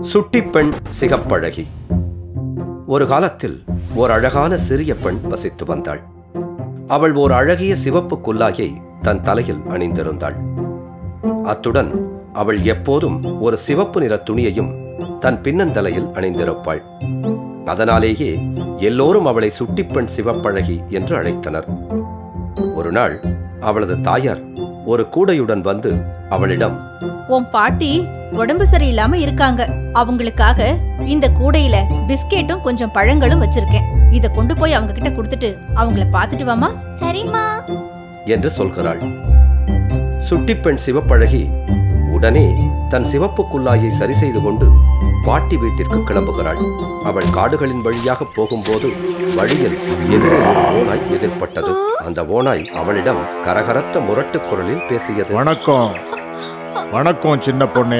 சுட்டிப்பெண் சிகப்பழகி ஒரு காலத்தில் ஓர் அழகான சிறிய பெண் வசித்து வந்தாள் அவள் ஓர் அழகிய சிவப்பு குல்லாயை தன் தலையில் அணிந்திருந்தாள் அத்துடன் அவள் எப்போதும் ஒரு சிவப்பு நிற துணியையும் தன் பின்னந்தலையில் அணிந்திருப்பாள் அதனாலேயே எல்லோரும் அவளை சுட்டிப்பெண் சிவப்பழகி என்று அழைத்தனர் ஒரு நாள் அவளது தாயார் ஒரு கூடையுடன் வந்து அவளிடம் உன் பாட்டி உடம்பு சரியில்லாம இருக்காங்க அவங்களுக்காக இந்த கூடையில பிஸ்கெட்டும் கொஞ்சம் பழங்களும் வச்சிருக்கேன் இத கொண்டு போய் அவங்க கிட்ட கொடுத்துட்டு அவங்கள பாத்துட்டு வாமா சரிம்மா என்று சொல்கிறாள் சுட்டிப்பெண் சிவப்பழகி உடனே தன் சிவப்பு குல்லாயை சரி செய்து கொண்டு பாட்டி வீட்டிற்கு கிளம்புகிறாள் அவள் காடுகளின் வழியாக போகும்போது வழியில் எதிரே ஒரு ஓனாய் எதிர்ப்பட்டது அந்த ஓனாய் அவளிடம் கரகரத்த முரட்டு குரலில் பேசியது வணக்கம் வணக்கம் சின்ன பொண்ணு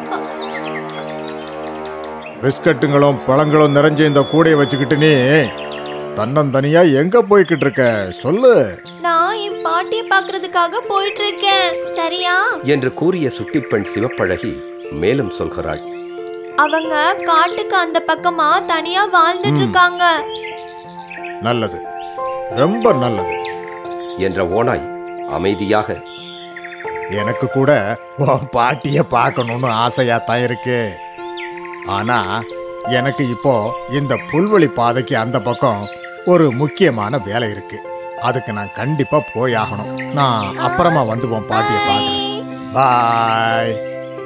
பிஸ்கட்டுங்களும் பழங்களும் நிறைஞ்ச இந்த கூடையை வச்சுக்கிட்டு நீ தன்னந்தனியா எங்க போய்கிட்டு இருக்க சொல்லு நான் என் பாட்டிய பாக்குறதுக்காக போயிட்டு இருக்கேன் சரியா என்று கூறிய சுட்டிப்பெண் சிவப்பழகி மேலும் சொல்கிறாள் அவங்க காட்டுக்கு அந்த பக்கமா தனியா வாழ்ந்துட்டு ம். இருக்காங்க நல்லது ரொம்ப நல்லது என்ற ஓனாய் அமைதியாக எனக்கு கூட உன் பாட்டிய பார்க்கணும்னு ஆசையா தான் இருக்கு ஆனா எனக்கு இப்போ இந்த புல்வெளி பாதைக்கு அந்த பக்கம் ஒரு முக்கியமான வேலை இருக்கு அதுக்கு நான் கண்டிப்பா போயாகணும் நான் அப்புறமா வந்து உன் பாட்டிய பார்க்கறேன் பாய்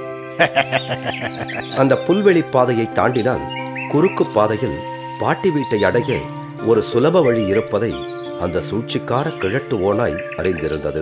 அந்த புல்வெளி பாதையை தாண்டினால் குறுக்கு பாதையில் பாட்டி வீட்டை அடைய ஒரு சுலப வழி இருப்பதை அந்த சூழ்ச்சிக்கார கிழட்டு ஓனாய் அறிந்திருந்தது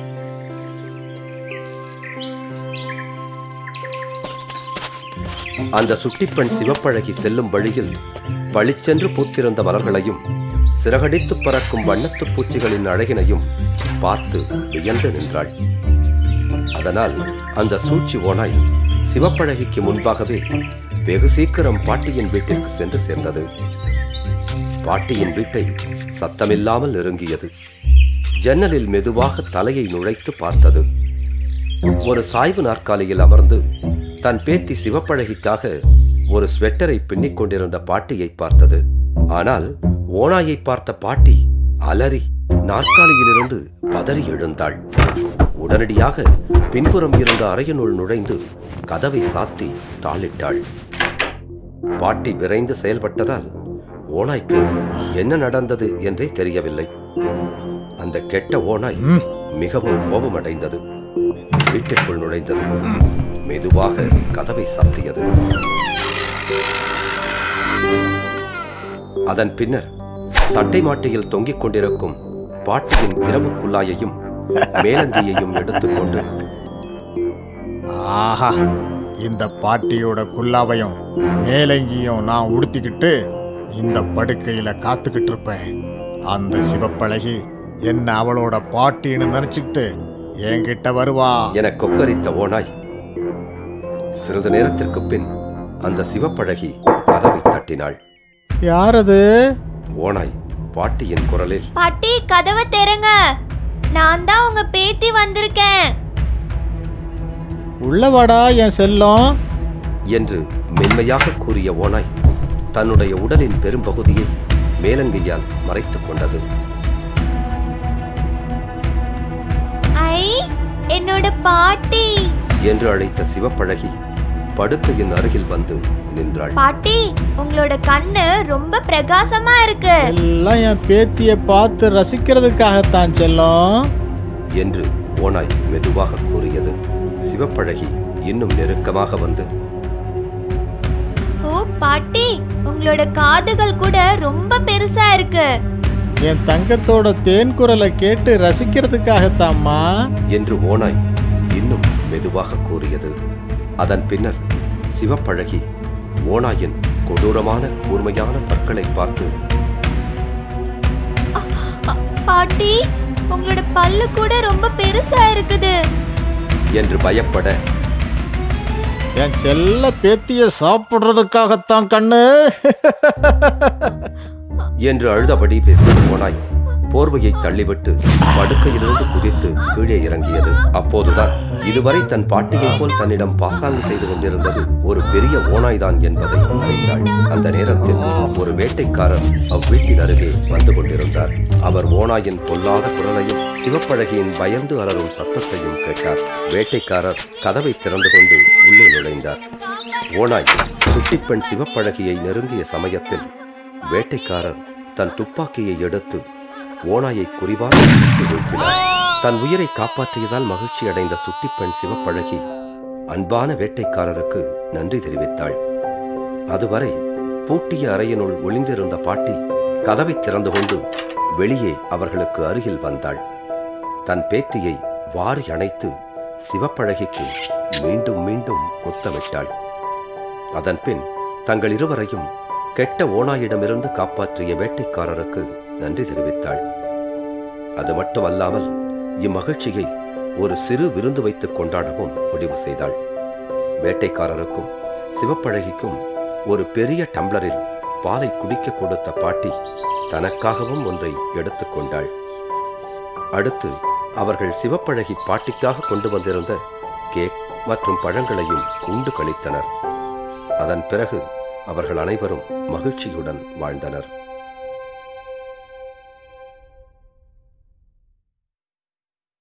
அந்த சுட்டிப்பெண் சிவப்பழகி செல்லும் வழியில் பளிச்சென்று பூத்திருந்த மலர்களையும் சிறகடித்து பறக்கும் வண்ணத்துப் பூச்சிகளின் அழகினையும் பார்த்து வியந்து நின்றாள் அதனால் அந்த சூழ்ச்சி ஓனாய் சிவப்பழகிக்கு முன்பாகவே வெகு சீக்கிரம் பாட்டியின் வீட்டிற்கு சென்று சேர்ந்தது பாட்டியின் வீட்டை சத்தமில்லாமல் நெருங்கியது ஜன்னலில் மெதுவாக தலையை நுழைத்து பார்த்தது ஒரு சாய்வு நாற்காலியில் அமர்ந்து தன் பேத்தி சிவப்பழகிக்காக ஒரு ஸ்வெட்டரை பின்னிக் கொண்டிருந்த பாட்டியை பார்த்தது ஆனால் ஓனாயை பார்த்த பாட்டி அலறி நாற்காலியிலிருந்து பதறி எழுந்தாள் உடனடியாக பின்புறம் இருந்த அறையினுள் நுழைந்து கதவை சாத்தி தாளிட்டாள் பாட்டி விரைந்து செயல்பட்டதால் ஓனாய்க்கு என்ன நடந்தது என்றே தெரியவில்லை அந்த கெட்ட ஓனாய் ம். மிகவும் கோபமடைந்தது வீட்டிற்குள் நுழைந்தது மெதுவாக கதவை சாத்தியது அதன் பின்னர் சட்டை மாட்டியில் தொங்கிக் கொண்டிருக்கும் பாட்டியின் இரவு குல்லாயையும் மேலங்கியையும் எடுத்துக்கொண்டு ஆஹா இந்த பாட்டியோட குல்லாவையும் மேலங்கியும் நான் உடுத்திக்கிட்டு இந்த படுக்கையில காத்துக்கிட்டு இருப்பேன் அந்த சிவப்பழகி என்ன அவளோட பாட்டின்னு நினைச்சுக்கிட்டு என்கிட்ட வருவா என கொக்கரித்த ஓனாய் சிறிது நேரத்திற்கு பின் அந்த சிவப்பழகி கதவை தட்டினாள் யாரது ஓனாய் பாட்டியின் குரலில் பாட்டி கதவை திறங்க நான் தான் உங்க பேத்தி வந்திருக்கேன் உள்ளவாடா என் செல்லம் என்று மென்மையாக கூறிய ஓனாய் தன்னுடைய உடலின் பெரும்பகுதியை மேலங்கையால் மறைத்துக் கொண்டது ஐ என்னோட பாட்டி என்று அழைத்த சிவப்பழகி படுக்கையின் அருகில் வந்து நின்றாள் பாட்டி உங்களோட கண்ணு ரொம்ப பிரகாசமா இருக்கு எல்லாம் என் பேத்திய பார்த்து ரசிக்கிறதுக்காகத்தான் செல்லம் என்று ஓனாய் மெதுவாக கூறியது சிவப்பழகி இன்னும் நெருக்கமாக வந்து ஓ பாட்டி உங்களோட காதுகள் கூட ரொம்ப பெருசா இருக்கு என் தங்கத்தோட தேன் குரலை கேட்டு ரசிக்கிறதுக்காகத்தாம்மா என்று ஓனாய் இன்னும் மெதுவாக கூறியது அதன் பின்னர் சிவப்பழகி ஓனாயின் கொடூரமான கூர்மையான பற்களை பார்த்து அ- பாட்டி உங்களோட பல்லு கூட ரொம்ப பெருசா இருக்குது என்று பயப்பட என் செல்ல பேத்திய சாப்பிடுறதுக்காகத்தான் கண்ணு என்று அழுதபடி பேசிய ஓனாய் போர்வையை தள்ளிவிட்டு படுக்கையிலிருந்து குதித்து கீழே இறங்கியது அப்போதுதான் இதுவரை தன் பாட்டியைப் போல் தன்னிடம் பாசாங்கு செய்து கொண்டிருந்தது ஒரு பெரிய ஓநாய்தான் என்பதை அறிந்தாள் அந்த நேரத்தில் ஒரு வேட்டைக்காரர் அவ்வீட்டின் அருகே வந்து கொண்டிருந்தார் அவர் ஓநாயின் பொல்லாத குரலையும் சிவப்பழகியின் பயந்து அலறும் சத்தத்தையும் கேட்டார் வேட்டைக்காரர் கதவை திறந்து கொண்டு உள்ளே நுழைந்தார் ஓநாய் குட்டிப்பெண் சிவப்பழகியை நெருங்கிய சமயத்தில் வேட்டைக்காரர் தன் துப்பாக்கியை எடுத்து ஓநாயை குறிவாக சுட்டு வீழ்த்தினார் தன் உயிரை காப்பாற்றியதால் மகிழ்ச்சி அடைந்த சுட்டிப்பெண் சிவப்பழகி அன்பான வேட்டைக்காரருக்கு நன்றி தெரிவித்தாள் அதுவரை பூட்டிய அறையினுள் ஒளிந்திருந்த பாட்டி கதவை திறந்து கொண்டு வெளியே அவர்களுக்கு அருகில் வந்தாள் தன் பேத்தியை வாரி அணைத்து சிவப்பழகிக்கு மீண்டும் மீண்டும் முத்தமிட்டாள் அதன்பின் தங்கள் இருவரையும் கெட்ட ஓநாயிடமிருந்து காப்பாற்றிய வேட்டைக்காரருக்கு நன்றி தெரிவித்தாள் அது மட்டுமல்லாமல் இம்மகிழ்ச்சியை ஒரு சிறு விருந்து வைத்துக் கொண்டாடவும் முடிவு செய்தாள் வேட்டைக்காரருக்கும் சிவப்பழகிக்கும் ஒரு பெரிய டம்ளரில் பாலை குடிக்க கொடுத்த பாட்டி தனக்காகவும் ஒன்றை எடுத்துக்கொண்டாள் அடுத்து அவர்கள் சிவப்பழகி பாட்டிக்காக கொண்டு வந்திருந்த கேக் மற்றும் பழங்களையும் உண்டு கழித்தனர் அதன் பிறகு அவர்கள் அனைவரும் மகிழ்ச்சியுடன் வாழ்ந்தனர்